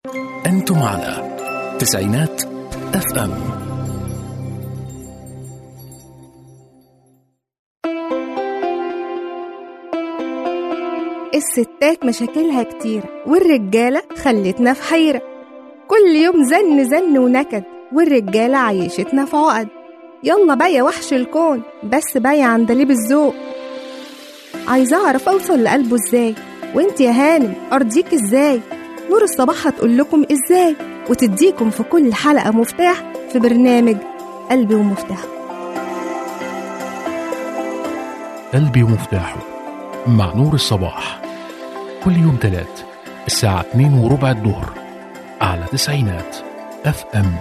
أنتم على تسعينات اف ام الستات مشاكلها كتير والرجالة خلتنا في حيرة كل يوم زن زن ونكد والرجالة عيشتنا في عقد يلا بقى يا وحش الكون بس بقى يا عندليب الذوق عايزة أعرف أوصل لقلبه إزاي وإنت يا هانم أرضيك إزاي نور الصباح هتقول لكم إزاي وتديكم في كل حلقة مفتاح في برنامج قلبي ومفتاحه قلبي ومفتاحه مع نور الصباح كل يوم تلات الساعة 2 وربع الظهر على تسعينات اف ام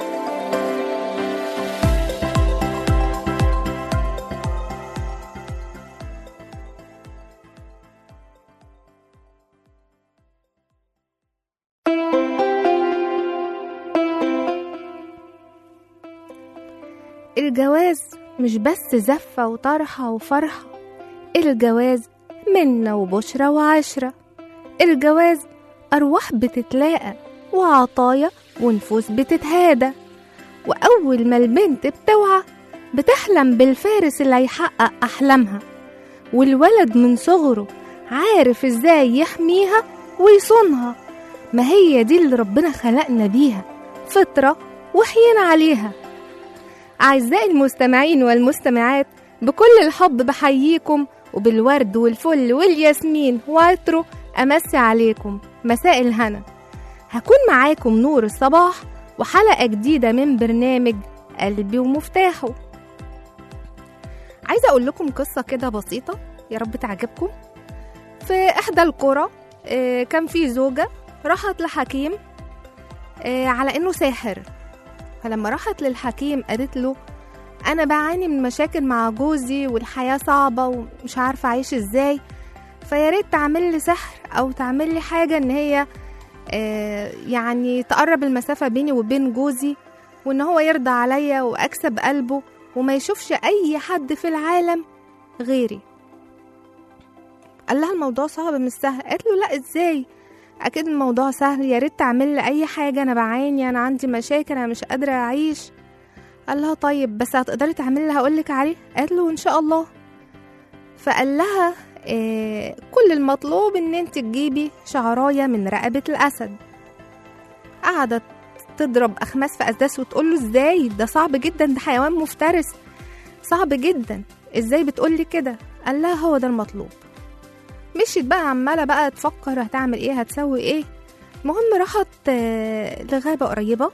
الجواز مش بس زفة وطرحة وفرحة الجواز منة وبشرة وعشرة الجواز أرواح بتتلاقى وعطايا ونفوس بتتهادى وأول ما البنت بتوعى بتحلم بالفارس اللي هيحقق أحلامها والولد من صغره عارف ازاي يحميها ويصونها ما هي دي اللي ربنا خلقنا بيها فطرة وحينا عليها أعزائي المستمعين والمستمعات بكل الحب بحييكم وبالورد والفل والياسمين وعطره أمسي عليكم مساء الهنا هكون معاكم نور الصباح وحلقة جديدة من برنامج قلبي ومفتاحه عايزة أقول لكم قصة كده بسيطة يا رب تعجبكم في إحدى القرى آه، كان في زوجة راحت لحكيم آه، على إنه ساحر فلما راحت للحكيم قالت له انا بعاني من مشاكل مع جوزي والحياه صعبه ومش عارفه اعيش ازاي فيا ريت تعمل لي سحر او تعمل لي حاجه ان هي آه، يعني تقرب المسافه بيني وبين جوزي وان هو يرضى عليا واكسب قلبه وما يشوفش اي حد في العالم غيري قال لها الموضوع صعب مش سهل قالت له لا ازاي اكيد الموضوع سهل يا ريت تعمل لي اي حاجه انا بعاني انا عندي مشاكل انا مش قادره اعيش قال لها طيب بس هتقدري تعملي اللي هقولك عليه قالت له ان شاء الله فقال لها إيه كل المطلوب ان انت تجيبي شعرايه من رقبه الاسد قعدت تضرب اخماس في اسداس وتقول له ازاي ده صعب جدا ده حيوان مفترس صعب جدا ازاي بتقولي كده قال لها هو ده المطلوب مشيت بقى عمالة بقى تفكر هتعمل ايه هتسوي ايه المهم راحت آه، لغابة قريبة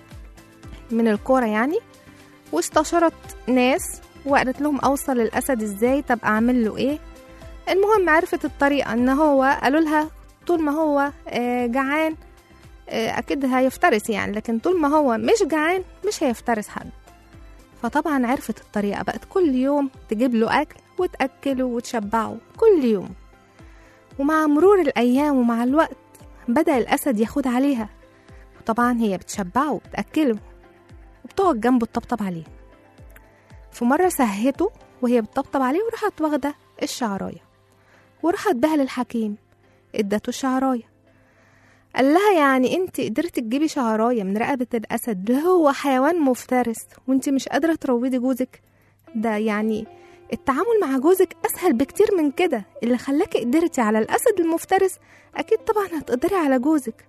من القرى يعني واستشارت ناس وقالت لهم اوصل الاسد ازاي طب اعمل له ايه المهم عرفت الطريقة ان هو قالوا لها طول ما هو آه، جعان آه، اكيد هيفترس يعني لكن طول ما هو مش جعان مش هيفترس حد فطبعا عرفت الطريقة بقت كل يوم تجيب له اكل وتاكله وتشبعه كل يوم ومع مرور الأيام ومع الوقت بدأ الأسد ياخد عليها وطبعا هي بتشبعه وبتأكله وبتقعد جنبه تطبطب عليه في مرة سهته وهي بتطبطب عليه وراحت واخدة الشعراية وراحت بها للحكيم ادته الشعراية قال لها يعني انت قدرتي تجيبي شعراية من رقبة الأسد اللي هو حيوان مفترس وانت مش قادرة تروضي جوزك ده يعني التعامل مع جوزك أسهل بكتير من كده اللي خلاكي قدرتي على الأسد المفترس أكيد طبعا هتقدري على جوزك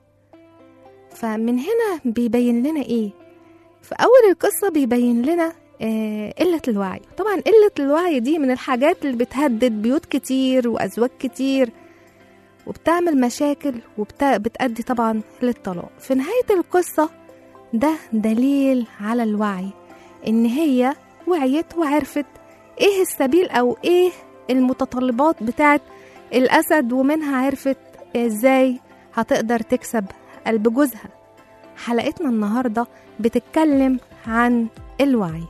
فمن هنا بيبين لنا إيه في أول القصة بيبين لنا آه قلة الوعي طبعا قلة الوعي دي من الحاجات اللي بتهدد بيوت كتير وأزواج كتير وبتعمل مشاكل وبتأدي طبعا للطلاق في نهاية القصة ده دليل على الوعي إن هي وعيت وعرفت ايه السبيل او ايه المتطلبات بتاعت الاسد ومنها عرفت ازاي هتقدر تكسب قلب جوزها حلقتنا النهارده بتتكلم عن الوعي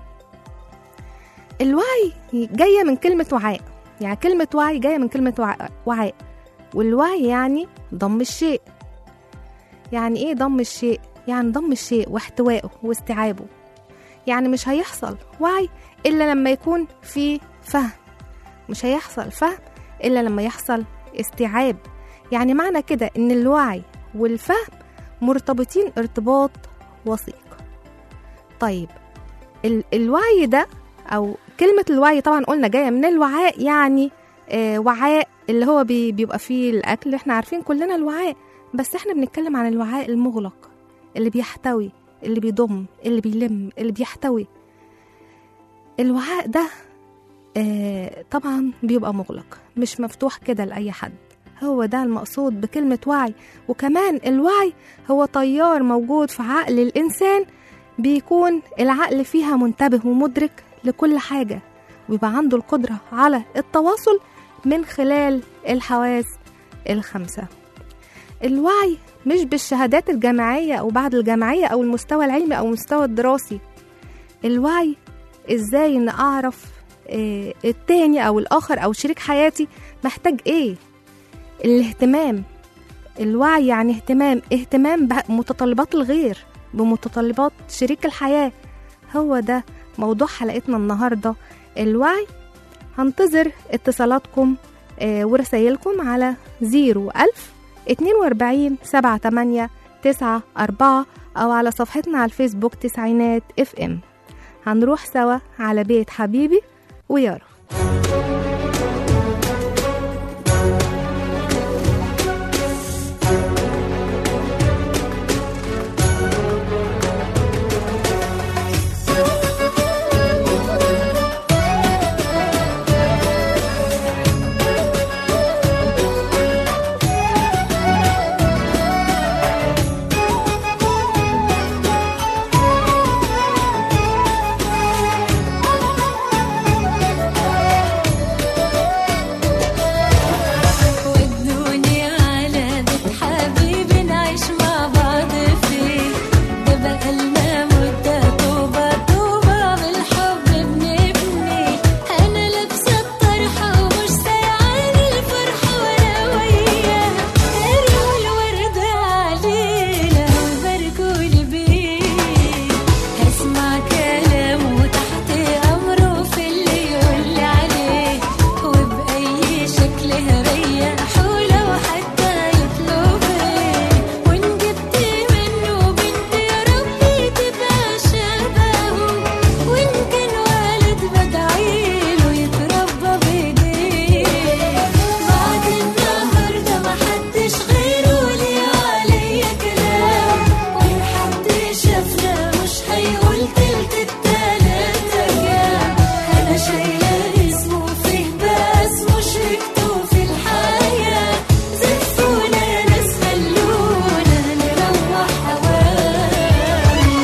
الوعي جايه من كلمه وعاء يعني كلمه وعي جايه من كلمه وعاء, وعاء. والوعي يعني ضم الشيء يعني ايه ضم الشيء يعني ضم الشيء واحتوائه واستيعابه يعني مش هيحصل وعي إلا لما يكون في فهم مش هيحصل فهم إلا لما يحصل استيعاب يعني معنى كده إن الوعي والفهم مرتبطين ارتباط وثيق طيب ال- الوعي ده او كلمة الوعي طبعا قلنا جاية من الوعاء يعني آه وعاء اللي هو بي بيبقى فيه الاكل احنا عارفين كلنا الوعاء بس احنا بنتكلم عن الوعاء المغلق اللي بيحتوي اللي بيضم اللي بيلم اللي بيحتوي الوعاء ده آه طبعا بيبقى مغلق مش مفتوح كده لأي حد هو ده المقصود بكلمة وعي وكمان الوعي هو تيار موجود في عقل الإنسان بيكون العقل فيها منتبه ومدرك لكل حاجة ويبقى عنده القدرة على التواصل من خلال الحواس الخمسة الوعي مش بالشهادات الجامعية أو بعد الجامعية أو المستوى العلمي أو المستوى الدراسي الوعي إزاي إن أعرف آه، التاني أو الآخر أو شريك حياتي محتاج إيه الاهتمام الوعي يعني اهتمام اهتمام بمتطلبات الغير بمتطلبات شريك الحياة هو ده موضوع حلقتنا النهاردة الوعي هنتظر اتصالاتكم آه، ورسايلكم على زيرو ألف اتنين وأربعين سبعة تمانية تسعة أربعة أو على صفحتنا على الفيسبوك تسعينات اف ام هنروح سوا على بيت حبيبي ويارا ودوني على بيت حبيبي نعيش مع بعض فيه ده بقالنا مدة طوبة طوبة بالحب بنبني أنا لابسة الطرحة ومش سايعاني الفرحة وأنا وياه قالوا الورد علينا وباركولي بيه هسمع كلامه تحت أمره في اللي يقولي عليه وبأي شكل هريحه لو حتى يطلب ايه وإن جبت منه بنت يا ربي تبقى شبهه وإن كان والد بدعيله يتربى بإيديه بعد النهاردة محدش غيره ليه عليا كلام وإن حد شافنا مش هيقول تلت التلاتة جام أنا شايلة اسمه فيه بس مشركته في الحياة زفونا يا ناس خلونا نروح هوام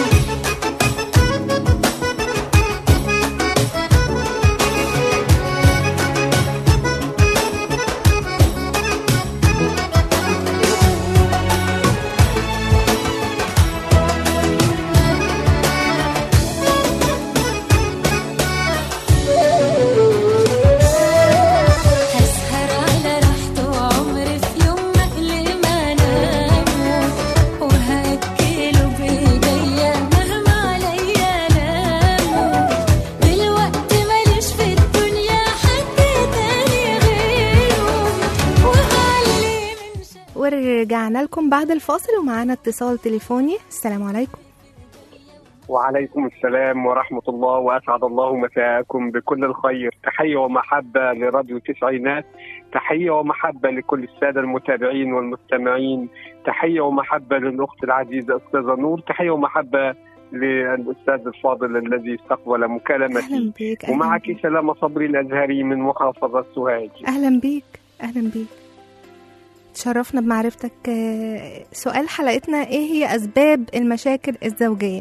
هسهر على راحته وعمري في يوم ما اقلق ما انام وهاكله بايديا مهما عليا نامه دلوقتي ماليش في الدنيا حد تاني غيره وقالي من شاف ورجعنا لكم بعد الفاصل ومعانا اتصال تليفوني السلام عليكم وعليكم السلام ورحمة الله وأسعد الله مساءكم بكل الخير تحية ومحبة لراديو التسعينات تحية ومحبة لكل السادة المتابعين والمستمعين تحية ومحبة للأخت العزيزة أستاذة نور تحية ومحبة للأستاذ الفاضل الذي استقبل مكالمتي اهلا بيك أهلاً ومعك بيك. سلامة صبري الأزهري من محافظة سوهاج اهلا بيك اهلا بيك تشرفنا بمعرفتك آه، سؤال حلقتنا ايه هي اسباب المشاكل الزوجيه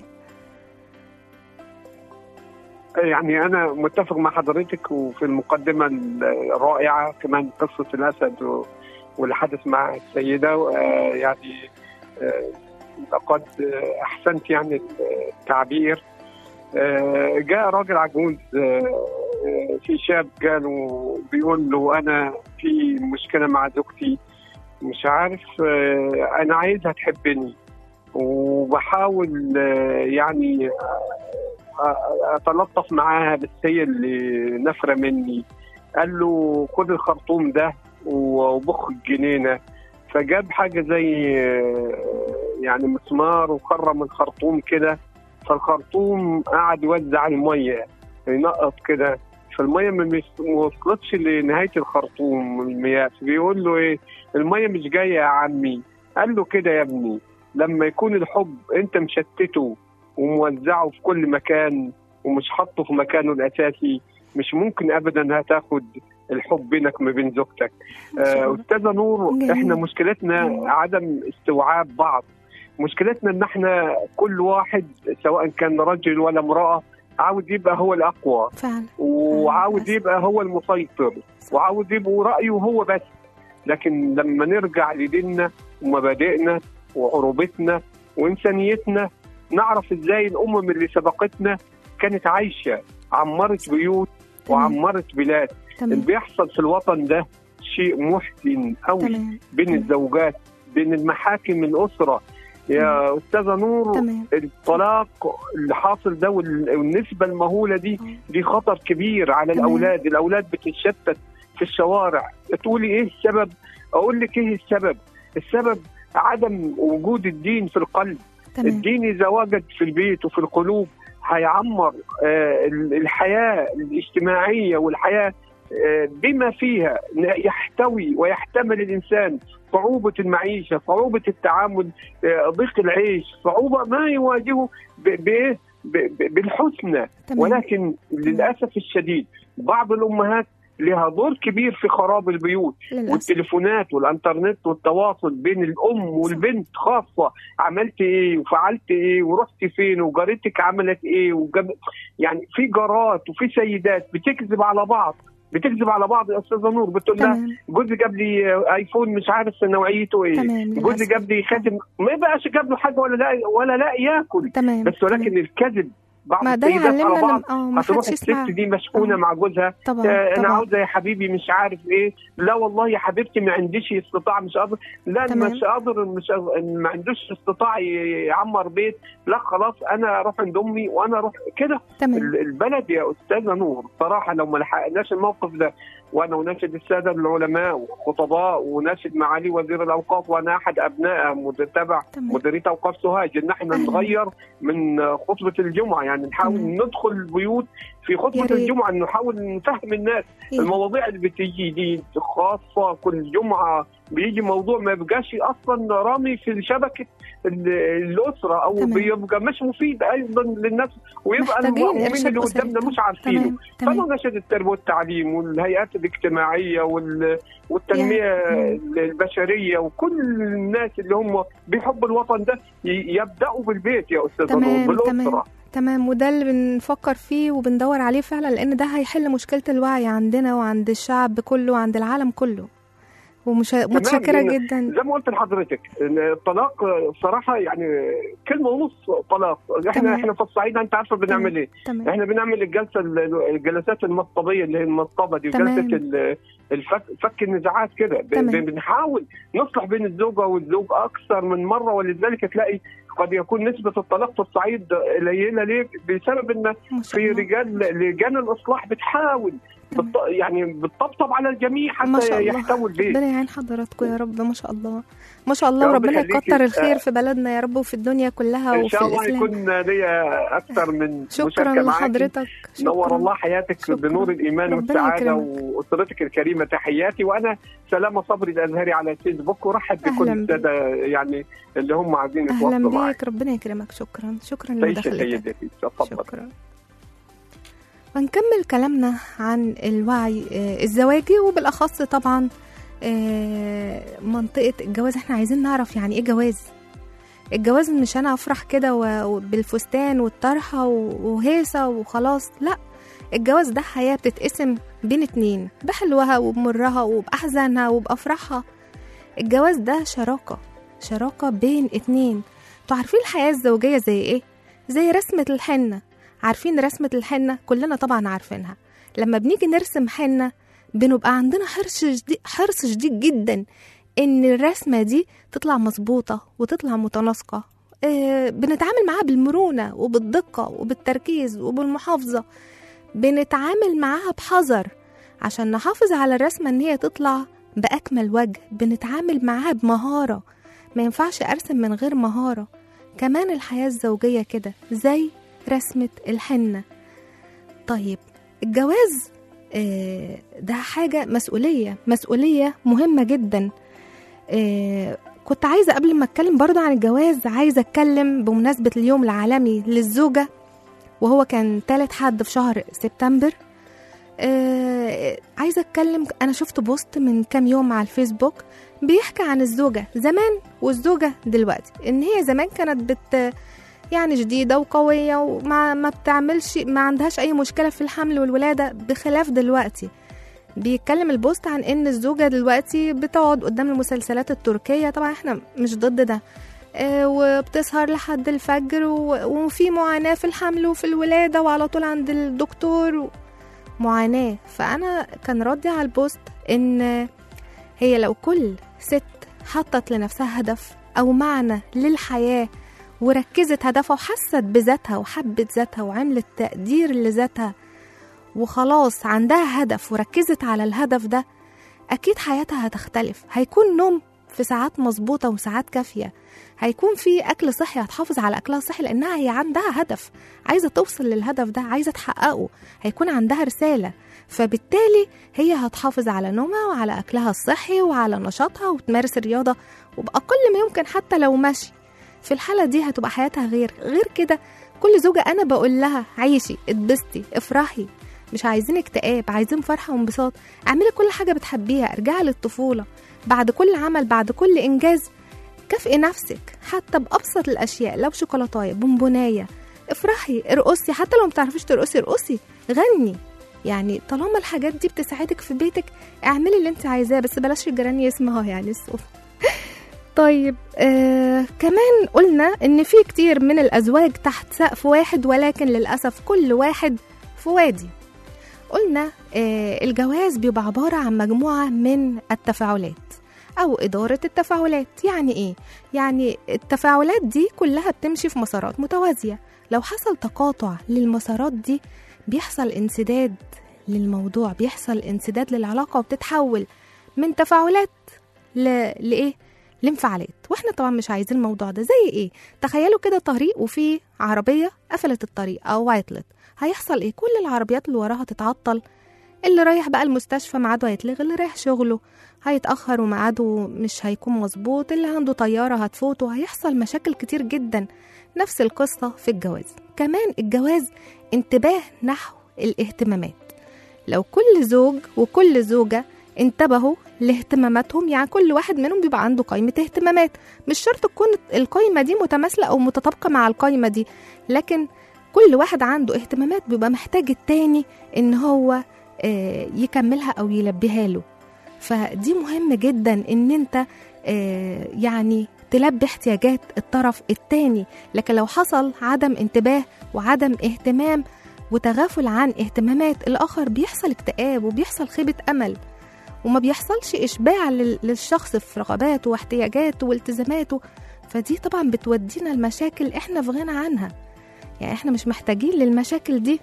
يعني أنا متفق مع حضرتك وفي المقدمة الرائعة كمان قصة الأسد و- والحدث مع السيدة آه، يعني آه، لقد آه، أحسنت يعني التعبير آه، جاء راجل عجوز آه، آه، في شاب قالوا بيقول له أنا في مشكلة مع زوجتي مش عارف آه، أنا عايزها تحبني وبحاول آه، يعني اتلطف معاها بس هي اللي نفره مني قال له خد الخرطوم ده وبخ الجنينه فجاب حاجه زي يعني مسمار وخرم الخرطوم كده فالخرطوم قعد يوزع الميه ينقط كده فالميه ما مش- ما وصلتش لنهايه الخرطوم المياه بيقول له ايه الميه مش جايه يا عمي قال له كده يا ابني لما يكون الحب انت مشتته وموزعه في كل مكان ومش حاطه في مكانه الاساسي مش ممكن ابدا هتاخد الحب بينك ما بين زوجتك ما شاء آه، الله. استاذه نور جميل. احنا مشكلتنا جميل. عدم استوعاب بعض مشكلتنا ان احنا كل واحد سواء كان رجل ولا امراه عاوز يبقى هو الاقوى فعلا وعاوز للأسف. يبقى هو المسيطر وعاوز يبقى رايه هو بس لكن لما نرجع لديننا ومبادئنا وعروبتنا وانسانيتنا نعرف ازاي الامم اللي سبقتنا كانت عايشه عمرت بيوت تمام. وعمرت بلاد اللي تمام بيحصل في الوطن ده شيء محزن قوي تمام بين تمام. الزوجات بين المحاكم الاسره يا استاذه نور تمام الطلاق اللي حاصل ده وال- والنسبه المهوله دي دي خطر كبير على تمام. الاولاد الاولاد بتتشتت في الشوارع تقولي ايه السبب اقول لك ايه السبب السبب عدم وجود الدين في القلب تمام الدين اذا وجد في البيت وفي القلوب هيعمر آه، الحياه الاجتماعيه والحياه آه، بما فيها يحتوي ويحتمل الانسان صعوبه المعيشه، صعوبه التعامل، آه، ضيق العيش، صعوبه ما يواجهه ب- بايه؟ ب- ب- بالحسنى تمام ولكن للاسف الشديد بعض الامهات لها دور كبير في خراب البيوت للأسف والتليفونات والانترنت والتواصل بين الام والبنت خاصه عملت ايه وفعلت ايه ورحت فين وجارتك عملت ايه وجب... يعني في جارات وفي سيدات بتكذب على بعض بتكذب على بعض يا استاذه نور بتقول لها تمام جوزي جاب لي ايفون مش عارف نوعيته ايه تمام جوزي للأسف. جاب لي خاتم ما يبقاش جاب له حاجه ولا لا ولا لا ياكل تمام بس ولكن تمام. الكذب بعض ما ده السيدات على يعلمنا بعض لم... اه ما هتروح حدش يسمع الست دي مشحونه آه. مع جوزها طبعا آه، انا طبعا عاوزه يا حبيبي مش عارف ايه لا والله يا حبيبتي ما عنديش استطاع مش قادر لا تمام. مش قادر مش قادر- ما عندوش استطاع ي- يعمر بيت لا خلاص انا اروح عند امي وانا اروح كده تمام ال- البلد يا استاذه نور صراحه لو ما لحقناش الموقف ده وانا وناشد الساده العلماء والخطباء وناشد معالي وزير الاوقاف وانا احد ابناء متابع تمام مديريه اوقاف سوهاج ان احنا أهلاً. نغير من خطبه الجمعه يعني نحاول تمام. ندخل البيوت في يا خطبه ريت. الجمعه نحاول نفهم الناس إيه. المواضيع اللي بتيجي دي خاصه كل جمعه بيجي موضوع ما يبقاش اصلا رامي في شبكه ال- الاسره او تمام. بيبقى مش مفيد ايضا للناس ويبقى محتاجين المؤمنين إرشاد اللي أسري. قدامنا مش عارفينه تمام تمام فانا نشد التربيه والتعليم والهيئات الاجتماعيه وال- والتنميه يا- البشريه وكل الناس اللي هم بيحبوا الوطن ده ي- يبداوا بالبيت يا استاذ تمام، نور بالاسره تمام. تمام وده اللي بنفكر فيه وبندور عليه فعلا لان ده هيحل مشكله الوعي عندنا وعند الشعب كله وعند العالم كله ومش متشكره لأن جدا زي ما قلت لحضرتك إن الطلاق صراحه يعني كلمه ونص طلاق احنا تمام. احنا في الصعيد انت عارفه بنعمل ايه؟ تمام احنا بنعمل الجلسه الجلسات المصطبيه اللي هي المصطبه دي تمام. جلسه ال- الفك فك النزاعات كده ب- تمام. بنحاول نصلح بين الزوجه والزوج اكثر من مره ولذلك تلاقي قد يكون نسبه الطلاق في الصعيد قليله ليه؟ بسبب ان ما شاء في الله رجال لجان الاصلاح بتحاول تمام. بت يعني بتطبطب على الجميع ما حتى شاء الله يحتوي البيت ربنا يعين حضراتكم يا رب ما شاء الله ما شاء الله يا رب وربنا يخليكي. يكتر الخير آه. في بلدنا يا رب وفي الدنيا كلها ان وفي شاء الله الاسلام يكون ليا اكثر من شكرا مشاركه معاكي لحضرتك نور شكراً. الله حياتك شكراً. بنور الايمان ربنا والسعاده يكرمك. واسرتك الكريمه تحياتي وانا سلامه صبري الازهري على الفيسبوك ورحب بكل أهلاً بيك. الساده يعني اللي هم عايزين اهلا يتواصلوا معاك بيك ربنا يكرمك شكرا شكرا تعيش لمداخلتك سيدتي تفضل شكرا ونكمل كلامنا عن الوعي آه، الزواجي وبالأخص طبعا آه، منطقة الجواز احنا عايزين نعرف يعني ايه جواز الجواز مش انا افرح كده و- وبالفستان والطرحة و- وهيصة وخلاص لا الجواز ده حياة بتتقسم بين اتنين بحلوها وبمرها وبأحزانها وبأفراحها الجواز ده شراكة شراكة بين اتنين انتوا عارفين الحياة الزوجية زي ايه؟ زي رسمة الحنة عارفين رسمة الحنة كلنا طبعا عارفينها لما بنيجي نرسم حنة بنبقى عندنا حرص شديد, حرص شديد جدا ان الرسمة دي تطلع مظبوطة وتطلع متناسقة آه بنتعامل معاها بالمرونة وبالدقة وبالتركيز وبالمحافظة بنتعامل معاها بحذر عشان نحافظ على الرسمة ان هي تطلع بأكمل وجه بنتعامل معاها بمهارة ما ينفعش ارسم من غير مهاره كمان الحياه الزوجيه كده زي رسمه الحنه طيب الجواز آه، ده حاجه مسؤوليه مسؤوليه مهمه جدا آه، كنت عايزه قبل ما اتكلم برضو عن الجواز عايزه اتكلم بمناسبه اليوم العالمي للزوجه وهو كان تالت حد في شهر سبتمبر آه عايزه اتكلم انا شفت بوست من كام يوم على الفيسبوك بيحكي عن الزوجه زمان والزوجه دلوقتي ان هي زمان كانت بت يعني جديده وقويه وما ما بتعملش ما عندهاش اي مشكله في الحمل والولاده بخلاف دلوقتي بيتكلم البوست عن ان الزوجه دلوقتي بتقعد قدام المسلسلات التركيه طبعا احنا مش ضد ده آه، وبتسهر لحد الفجر و- وفي معاناه في الحمل وفي الولاده وعلى طول عند الدكتور و... معاناة فأنا كان ردي على البوست إن هي لو كل ست حطت لنفسها هدف أو معنى للحياة وركزت هدفها وحست بذاتها وحبت ذاتها وعملت تقدير لذاتها وخلاص عندها هدف وركزت على الهدف ده أكيد حياتها هتختلف هيكون نوم في ساعات مظبوطة وساعات كافية هيكون في أكل صحي هتحافظ على أكلها صحي لأنها هي عندها هدف عايزة توصل للهدف ده عايزة تحققه هيكون عندها رسالة فبالتالي هي هتحافظ على نومها وعلى أكلها الصحي وعلى نشاطها وتمارس الرياضة وبأقل ما يمكن حتى لو مشي في الحالة دي هتبقى حياتها غير غير كده كل زوجة أنا بقول لها عيشي اتبسطي افرحي مش عايزين اكتئاب عايزين فرحة وانبساط اعملي كل حاجة بتحبيها ارجعي للطفولة بعد كل عمل بعد كل إنجاز كافئي نفسك حتى بأبسط الأشياء لو شوكولاتاية بونبوناية افرحي ارقصي حتى لو متعرفيش ترقصي ارقصي غني يعني طالما الحاجات دي بتساعدك في بيتك اعملي اللي انت عايزاه بس بلاش الجيران يسمعوا يعني الصوت طيب آه كمان قلنا ان في كتير من الازواج تحت سقف واحد ولكن للاسف كل واحد في وادي قلنا آه الجواز بيبقى عبارة عن مجموعة من التفاعلات أو إدارة التفاعلات يعني إيه؟ يعني التفاعلات دي كلها بتمشي في مسارات متوازية لو حصل تقاطع للمسارات دي بيحصل انسداد للموضوع بيحصل انسداد للعلاقة وبتتحول من تفاعلات ل... لإيه؟ لانفعالات واحنا طبعا مش عايزين الموضوع ده زي ايه تخيلوا كده طريق وفي عربية قفلت الطريق او عطلت هيحصل ايه كل العربيات اللي وراها تتعطل اللي رايح بقى المستشفى ميعاده هيتلغي اللي رايح شغله هيتأخر وميعاده مش هيكون مظبوط اللي عنده طيارة هتفوته هيحصل مشاكل كتير جدا نفس القصة في الجواز كمان الجواز انتباه نحو الاهتمامات لو كل زوج وكل زوجة انتبهوا لاهتماماتهم يعني كل واحد منهم بيبقى عنده قائمة اهتمامات مش شرط تكون القائمة دي متماثلة أو متطابقة مع القائمة دي لكن كل واحد عنده اهتمامات بيبقى محتاج التاني ان هو آه، يكملها او يلبيها له فدي مهم جدا ان انت آه، يعني تلبي احتياجات الطرف التاني لكن لو حصل عدم انتباه وعدم اهتمام وتغافل عن اهتمامات الاخر بيحصل اكتئاب وبيحصل خيبة امل وما بيحصلش اشباع لل- للشخص في رغباته واحتياجاته والتزاماته فدي طبعا بتودينا لمشاكل احنا في غنى عنها يعني احنا مش محتاجين للمشاكل دي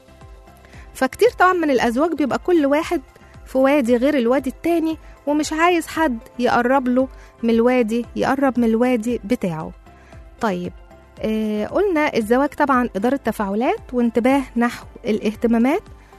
فكتير طبعا من الازواج بيبقى كل واحد في وادي غير الوادي التاني ومش عايز حد يقرب له من الوادي يقرب من الوادي بتاعه طيب آه قلنا الزواج طبعا إدارة تفاعلات وانتباه نحو الاهتمامات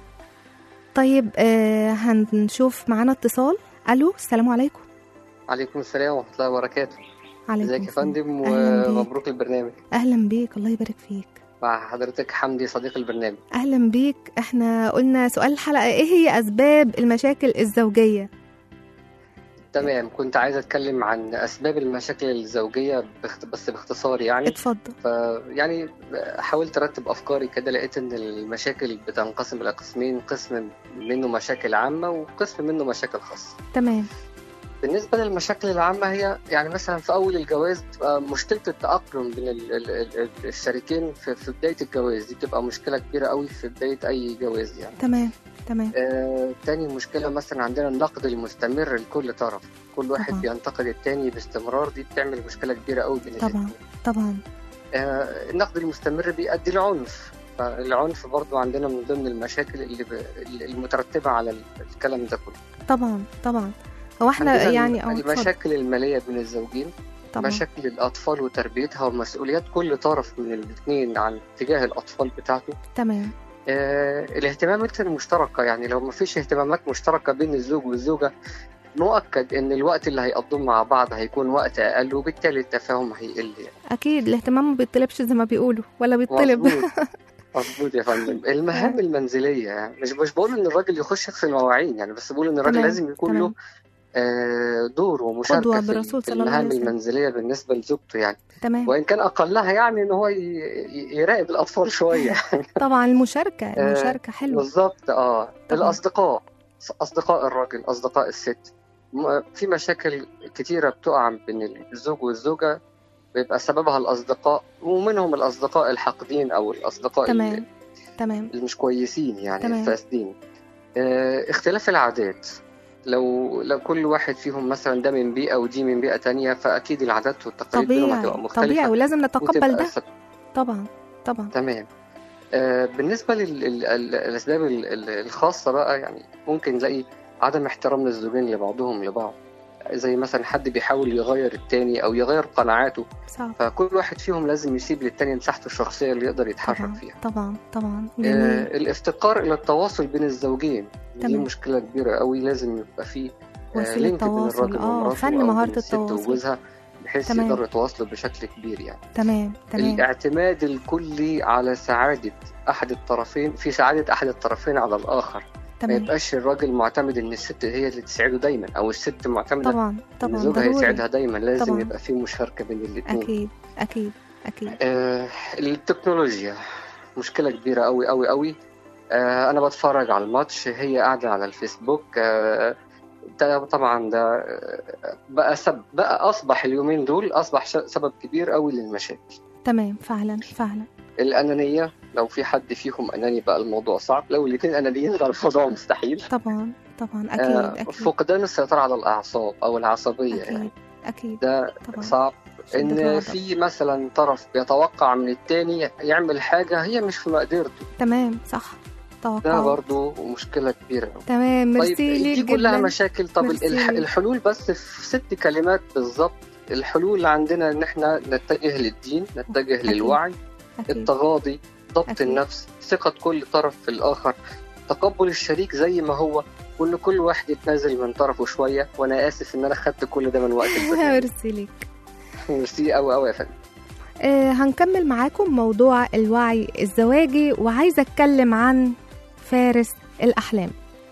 طيب آه هنشوف معانا اتصال ألو السلام عليكم عليكم السلام ورحمة الله وبركاته عليكم ازيك يا السلام. فندم أهلا بيك. ومبروك البرنامج أهلا بيك الله يبارك فيك مع حضرتك حمدي صديق البرنامج أهلا بيك احنا قلنا سؤال الحلقة ايه هي أسباب المشاكل الزوجية تمام كنت عايز اتكلم عن اسباب المشاكل الزوجية باخت- بس باختصار يعني اتفضل ف يعني حاولت ارتب افكاري كده لقيت ان المشاكل بتنقسم الى قسمين قسم منه مشاكل عامة وقسم منه مشاكل خاصة تمام بالنسبة للمشاكل العامة هي يعني مثلا في أول الجواز بتبقى مشكلة التأقلم بين ال- ال- ال- الشريكين في في بداية الجواز دي بتبقى مشكلة كبيرة قوي في بداية أي جواز يعني تمام تمام آه، تاني مشكلة مثلا عندنا النقد المستمر لكل طرف كل واحد طبعا. بينتقد التاني باستمرار دي بتعمل مشكلة كبيرة قوي بين طبعا الاتنين. طبعا آه، النقد المستمر بيؤدي لعنف فالعنف برضو عندنا من ضمن المشاكل اللي ب... المترتبة على ال- الكلام ده كله طبعا طبعا هو احنا عندنا يعني اه اتفضل. المشاكل المالية بين الزوجين طبعا مشاكل الأطفال وتربيتها ومسؤوليات كل طرف من الاثنين عن تجاه الأطفال بتاعته تمام آه، الاهتمامات المشتركة يعني لو ما فيش اهتمامات مشتركة بين الزوج والزوجة مؤكد ان الوقت اللي هيقضوه مع بعض هيكون وقت اقل وبالتالي التفاهم هيقل يعني. اكيد الاهتمام ما بيطلبش زي ما بيقولوا ولا بيطلب مظبوط مظبوط يا فندم المهام المنزلية يعني مش مش بقول ان الراجل يخش في المواعين يعني بس بقول ان الراجل تمام، لازم يكون تمام. له آه، دور قدوة ومشاركة في بالرسول في صلى الله عليه المهام وسلم. المنزلية بالنسبة لزوجته يعني تمام وإن كان أقلها يعني إن هو ي- ي- يراقب الأطفال شوية طبعا المشاركة آه، المشاركة حلوة بالظبط اه طبعا. الأصدقاء أصدقاء الراجل أصدقاء الست م- في مشاكل كتيرة بتقع بين الزوج والزوجة بيبقى سببها الأصدقاء ومنهم الأصدقاء الحاقدين أو الأصدقاء ال- تمام تمام اللي مش كويسين يعني تمام. الفاسدين آه، اختلاف العادات لو لو كل واحد فيهم مثلا ده من بيئة ودي من بيئة تانية فأكيد العادات والتقاليد بينهم هتبقى طبيعي مختلفة طبيعي ولازم نتقبل وتبقى ده سب- طبعا طبعا تمام آه، بالنسبة للأسباب ال- ال- الخاصة بقى يعني ممكن نلاقي عدم احترام للزوجين لبعضهم لبعض زي مثلا حد بيحاول يغير التاني أو يغير قناعاته صعب فكل واحد فيهم لازم يسيب للتاني مساحته الشخصية اللي يقدر يتحرك طبعا فيها طبعا طبعا جميل آه، الافتقار إلى التواصل بين الزوجين دي تمام. مشكلة كبيرة قوي لازم يبقى فيه آه، وسيلة لينك بين تواصل الراجل اه ومراته فن أو مهارة بين الست التواصل وجوزها بحيث تمام. يقدروا يتواصلوا بشكل كبير يعني تمام تمام الاعتماد الكلي على سعادة أحد الطرفين في سعادة أحد الطرفين على الآخر ما تمام يبقاش الراجل معتمد إن الست هي اللي تسعده دايما أو الست معتمدة طبعا إن طبعا زوجها ضروري يسعدها دايما لازم طبعا. يبقى في مشاركة بين الاثنين اكيد اكيد اكيد آه التكنولوجيا مشكلة كبيرة أوي أوي أوي آه أنا بتفرج على الماتش هي قاعدة على الفيسبوك آه ده طبعا ده آه، بقى سب بقى أصبح اليومين دول أصبح ش- سبب كبير أوي للمشاكل تمام فعلا فعلا الأنانية لو في حد فيهم أناني بقى الموضوع صعب لو الاتنين أنانيين بقى الموضوع مستحيل طبعا طبعا آه، اكيد اكيد فقدان السيطرة على الأعصاب أو العصبية يعني اكيد اكيد ده طبعا صعب شدة إن الغضب. في مثلا طرف بيتوقع من التاني يعمل حاجة هي مش في مقدرته تمام صح ده توقع برضو مشكلة كبيرة أوي. تمام طيب ميرسي دي ليك كلها جدا مشاكل طب ميرسي الح- ليك. الحلول بس في ست كلمات بالظبط الحلول عندنا ان احنا نتجه للدين نتجه أكيد. للوعي اكيد التغاضي ضبط أكيد. النفس ثقة كل طرف في الآخر تقبل الشريك زي ما هو وإن كل واحد يتنازل من طرفه شوية وأنا آسف إن أنا خدت كل ده من وقت البرنامج ميرسي ليك ميرسي أوي أوي يا فندم آه هنكمل معاكم موضوع الوعي الزواجي وعايزة أتكلم عن فارس الأحلام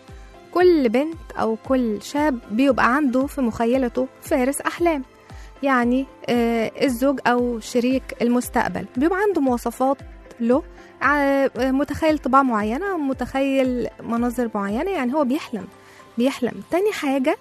كل بنت أو كل شاب بيبقى عنده في مخيلته فارس أحلام يعني آه الزوج أو شريك المستقبل بيبقى عنده مواصفات له ع- آه، متخيل طباع معينة متخيل مناظر معينة يعني هو بيحلم بيحلم تاني حاجة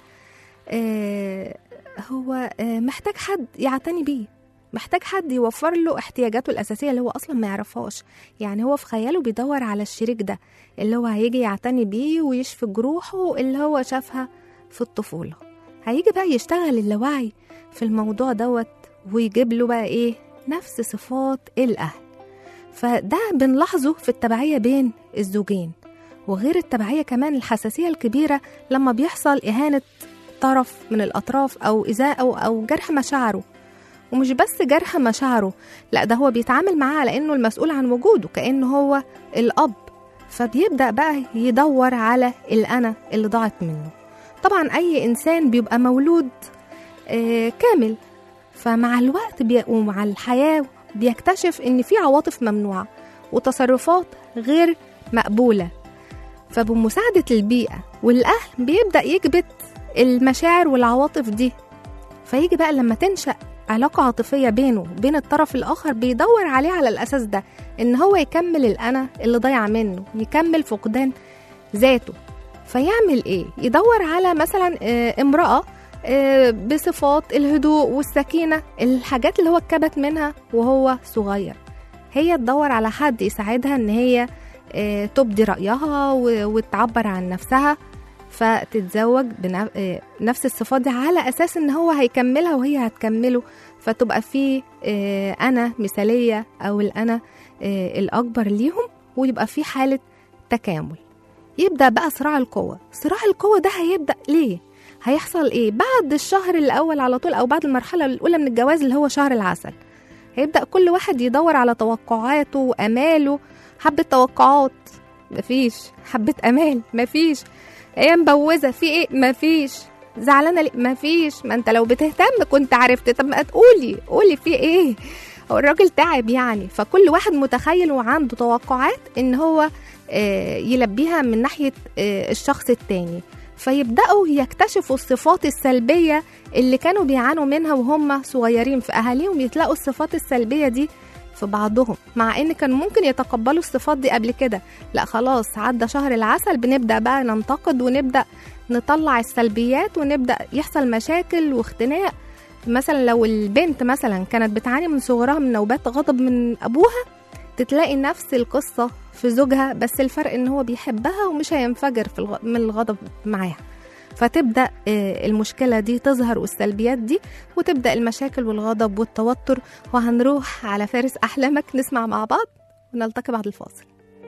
آه هو آه محتاج حد يعتني بيه محتاج حد يوفر له احتياجاته الأساسية اللي هو أصلا ما يعرفهاش يعني هو في خياله بيدور على الشريك ده اللي هو هيجي يعتني بيه ويشفي جروحه اللي هو شافها في الطفولة هيجي بقى يشتغل اللاوعي في الموضوع دوت ويجيب له بقى إيه نفس صفات الأهل فده بنلاحظه في التبعية بين الزوجين وغير التبعية كمان الحساسية الكبيرة لما بيحصل إهانة طرف من الأطراف أو إزاء أو, أو جرح مشاعره ومش بس جرح مشاعره لا ده هو بيتعامل معاه على انه المسؤول عن وجوده كانه هو الاب فبيبدا بقى يدور على الانا اللي ضاعت منه طبعا اي انسان بيبقى مولود آه كامل فمع الوقت بي... ومع الحياه بيكتشف ان في عواطف ممنوعه وتصرفات غير مقبوله فبمساعده البيئه والاهل بيبدا يكبت المشاعر والعواطف دي فيجي بقى لما تنشأ علاقة عاطفية بينه وبين الطرف الآخر بيدور عليه على الأساس ده إن هو يكمل الأنا اللي ضايع منه يكمل فقدان ذاته فيعمل إيه؟ يدور على مثلا آه، امرأة آه، بصفات الهدوء والسكينة الحاجات اللي هو اتكبت منها وهو صغير هي تدور على حد يساعدها إن هي آه، تبدي رأيها و- وتعبر عن نفسها فتتزوج بنفس الصفات دي على اساس ان هو هيكملها وهي هتكمله فتبقى في آه، انا مثاليه او الانا آه، الاكبر ليهم ويبقى في حاله تكامل يبدا بقى صراع القوه صراع القوه ده هيبدا ليه هيحصل ايه بعد الشهر الاول على طول او بعد المرحله الاولى من الجواز اللي هو شهر العسل هيبدا كل واحد يدور على توقعاته واماله حبه توقعات مفيش حبه امال مفيش هي مبوزه في ايه مفيش زعلانه ليه مفيش ما انت لو بتهتم كنت عرفت طب ما تقولي قولي في ايه هو الراجل تعب يعني فكل واحد متخيل وعنده توقعات ان هو آه، يلبيها من ناحيه آه، الشخص التاني فيبداوا يكتشفوا الصفات السلبيه اللي كانوا بيعانوا منها وهم صغيرين في اهاليهم يتلاقوا الصفات السلبيه دي في بعضهم مع ان كان ممكن يتقبلوا الصفات دي قبل كده لا خلاص عدى شهر العسل بنبدا بقى ننتقد ونبدا نطلع السلبيات ونبدا يحصل مشاكل واختناق مثلا لو البنت مثلا كانت بتعاني من صغرها من نوبات غضب من ابوها تتلاقي نفس القصة في زوجها بس الفرق ان هو بيحبها ومش هينفجر في الغ... من الغضب معاها فتبدأ آه، المشكلة دي تظهر والسلبيات دي وتبدأ المشاكل والغضب والتوتر وهنروح على فارس أحلامك نسمع مع بعض ونلتقي بعد الفاصل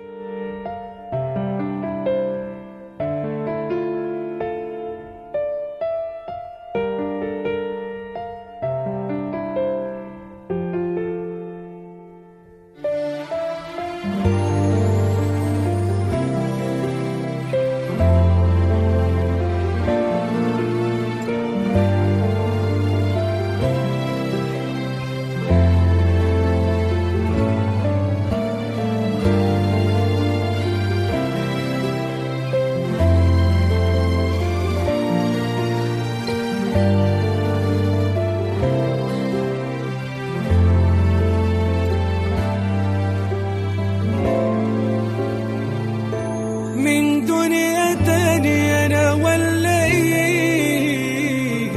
من دنيا تانية أنا ولا إيه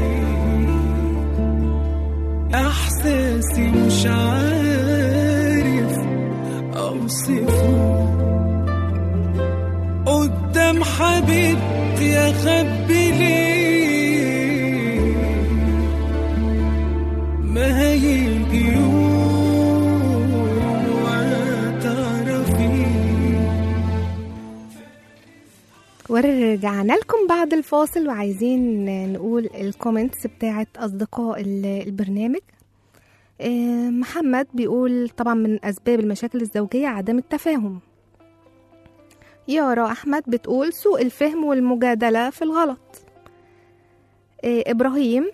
إحساسي مش عارف أوصفه قدام حبيبتي أخبي ليه ما هيجي يوم وهتعرفي ورجعنا لكم بعد الفاصل وعايزين نقول الكومنتس بتاعت أصدقاء ال- البرنامج آه، محمد بيقول طبعا من أسباب المشاكل الزوجية عدم التفاهم يارا أحمد بتقول سوء الفهم والمجادلة في الغلط آه، إبراهيم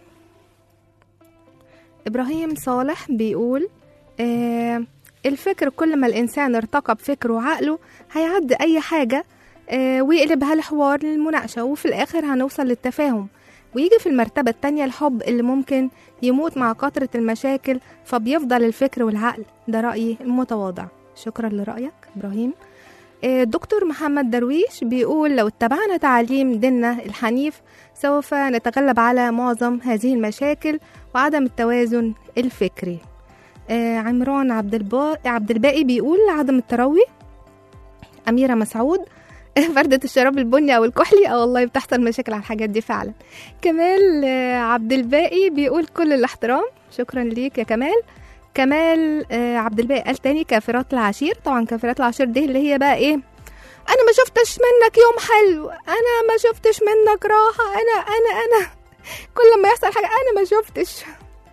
إبراهيم صالح بيقول آه، الفكر كل ما الإنسان ارتقى بفكره وعقله هيعدي أي حاجة آه، ويقلبها الحوار للمناقشة وفي الآخر هنوصل للتفاهم ويجي في المرتبة التانية الحب اللي ممكن يموت مع كثرة المشاكل فبيفضل الفكر والعقل ده رأيي المتواضع شكرا لرأيك إبراهيم آه، الدكتور محمد درويش بيقول لو اتبعنا تعاليم ديننا الحنيف سوف نتغلب على معظم هذه المشاكل وعدم التوازن الفكري آه، عمران عبد البا... عبد الباقي بيقول عدم التروي أميرة مسعود فردة الشراب البني أو الكحلي اه والله بتحصل مشاكل على الحاجات دي فعلا كمال آه، عبد الباقي بيقول كل الاحترام شكرا ليك يا كمال كمال آه، عبد الباقي قال تاني كافرات العشير طبعا كافرات العشير دي اللي هي بقى ايه انا ما شفتش منك يوم حلو انا ما شفتش منك راحة انا انا انا كل ما يحصل حاجة انا ما شفتش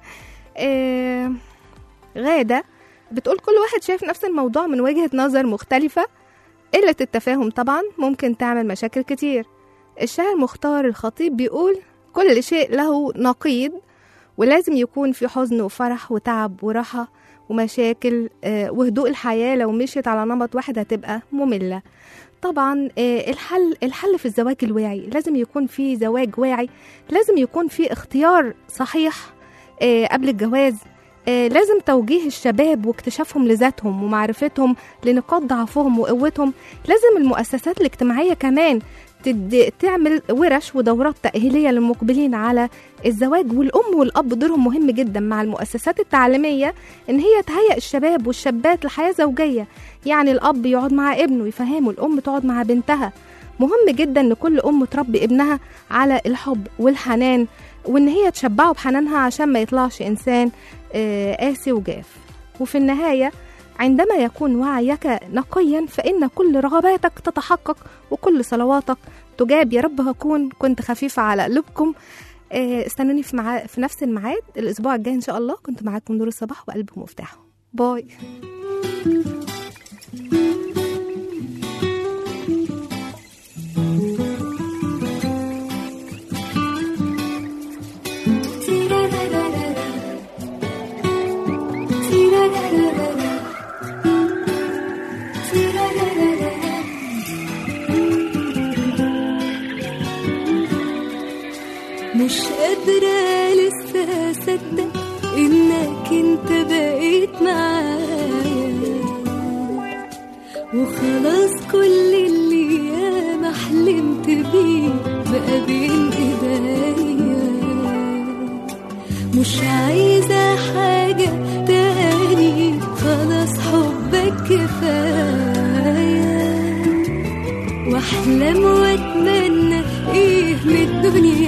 آه غادة بتقول كل واحد شايف نفس الموضوع من وجهة نظر مختلفة قلة التفاهم طبعا ممكن تعمل مشاكل كتير الشاعر مختار الخطيب بيقول كل شيء له نقيض ولازم يكون في حزن وفرح وتعب وراحة ومشاكل آه، وهدوء الحياة لو مشيت على نمط واحد هتبقى مملة طبعا آه، الحل الحل في الزواج الواعي لازم يكون في زواج واعي لازم يكون في اختيار صحيح آه، قبل الجواز آه، لازم توجيه الشباب واكتشافهم لذاتهم ومعرفتهم لنقاط ضعفهم وقوتهم لازم المؤسسات الاجتماعية كمان تد... تعمل ورش ودورات تأهيلية للمقبلين على الزواج والأم والأب دورهم مهم جدا مع المؤسسات التعليمية إن هي تهيئ الشباب والشابات لحياة زوجية يعني الأب يقعد مع ابنه يفهمه الأم تقعد مع بنتها مهم جدا إن كل أم تربي ابنها على الحب والحنان وإن هي تشبعه بحنانها عشان ما يطلعش إنسان آه، قاسي وجاف وفي النهاية عندما يكون وعيك نقيا فإن كل رغباتك تتحقق وكل صلواتك تجاب يا رب هكون كنت خفيفة على قلوبكم آه، استنوني في, مع... في نفس الميعاد الأسبوع الجاي إن شاء الله كنت معاكم نور الصباح وقلب مفتاحه باي مش قادرة لسه أصدق إنك أنت بقيت معايا وخلاص كل اللي ياما حلمت بيه بقى بين إيديا مش عايزة حاجة تاني خلاص حبك كفاية واحلم واتمنى ايه من الدنيا